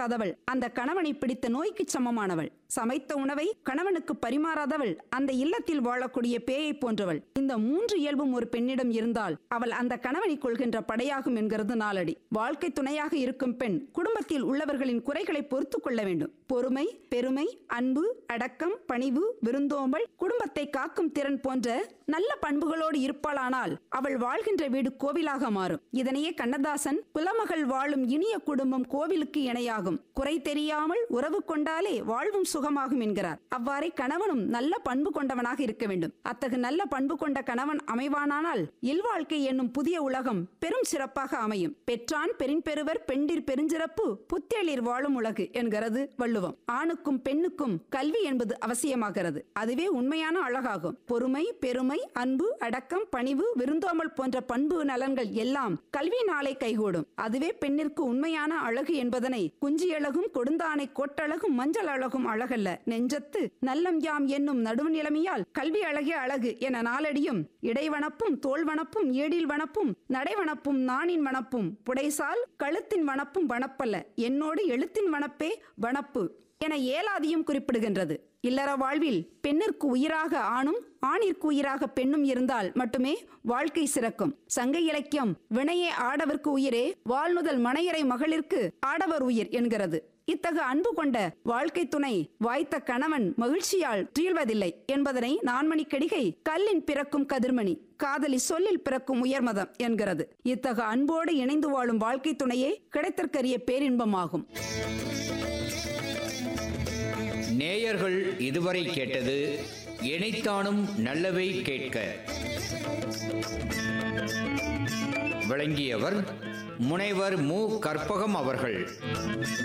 சமைக்காதவள் அந்த கணவனை பிடித்த நோய்க்கு சமமானவள் சமைத்த உணவை கணவனுக்கு பரிமாறாதவள் அந்த இல்லத்தில் வாழக்கூடிய பேயை போன்றவள் இந்த மூன்று இயல்பும் ஒரு பெண்ணிடம் இருந்தால் அவள் அந்த கணவனை கொள்கின்ற படையாகும் என்கிறது நாளடி வாழ்க்கை துணையாக இருக்கும் பெண் குடும்பத்தில் உள்ளவர்களின் குறைகளை பொறுத்து கொள்ள வேண்டும் பொறுமை பெருமை அன்பு அடக்கம் பணிவு விருந்தோம்பல் குடும்பத்தை காக்கும் திறன் போன்ற நல்ல பண்புகளோடு இருப்பாளானால் அவள் வாழ்கின்ற வீடு கோவிலாக மாறும் இதனையே கண்ணதாசன் புலமகள் வாழும் இனிய குடும்பம் கோவிலுக்கு இணையாகும் குறை தெரியாமல் உறவு கொண்டாலே வாழ்வும் சுகமாகும் என்கிறார் அவ்வாறே கணவனும் நல்ல பண்பு கொண்டவனாக இருக்க வேண்டும் அத்தகு நல்ல பண்பு கொண்ட கணவன் அமைவானானால் இல்வாழ்க்கை என்னும் புதிய உலகம் பெரும் சிறப்பாக அமையும் பெற்றான் பெரும்பெருவர் பெண்டிர் பெருஞ்சிறப்பு புத்தேளிர் வாழும் உலகு என்கிறது வள்ளுவம் ஆணுக்கும் பெண்ணுக்கும் கல்வி என்பது அவசியமாகிறது அதுவே உண்மையான அழகாகும் பொறுமை பெருமை அன்பு அடக்கம் பணிவு விருந்தோமல் போன்ற பண்பு நலன்கள் எல்லாம் கல்வியினாலே கைகூடும் அதுவே பெண்ணிற்கு உண்மையான அழகு என்பதனை குஞ்சியழகும் கொடுந்தானை கோட்டழகும் மஞ்சள் அழகும் அழகல்ல நெஞ்சத்து நல்லம் யாம் என்னும் நடுவு நிலைமையால் கல்வி அழகே அழகு என நாளடியும் இடைவனப்பும் தோல்வனப்பும் ஏடில் வனப்பும் நடைவனப்பும் நாணின் வனப்பும் புடைசால் கழுத்தின் வனப்பும் வனப்பல்ல என்னோடு எழுத்தின் வனப்பே வனப்பு என ஏலாதியும் குறிப்பிடுகின்றது இல்லற வாழ்வில் பெண்ணிற்கு உயிராக ஆணும் ஆணிற்கு உயிராக பெண்ணும் இருந்தால் மட்டுமே வாழ்க்கை சிறக்கும் சங்க இலக்கியம் வினையே ஆடவர்க்கு உயிரே வாழ்நுதல் மனையரை மகளிர்க்கு ஆடவர் உயிர் என்கிறது இத்தகு அன்பு கொண்ட வாழ்க்கை துணை வாய்த்த கணவன் மகிழ்ச்சியால் துயில்வதில்லை என்பதனை நான்மணிக்கடிகை கல்லின் பிறக்கும் கதிர்மணி காதலி சொல்லில் பிறக்கும் உயர்மதம் என்கிறது இத்தகு அன்போடு இணைந்து வாழும் வாழ்க்கை துணையே கிடைத்தற்கரிய பேரின்பமாகும் நேயர்கள் இதுவரை கேட்டது இணைத்தானும் நல்லவை கேட்க விளங்கியவர் முனைவர் மு கற்பகம் அவர்கள்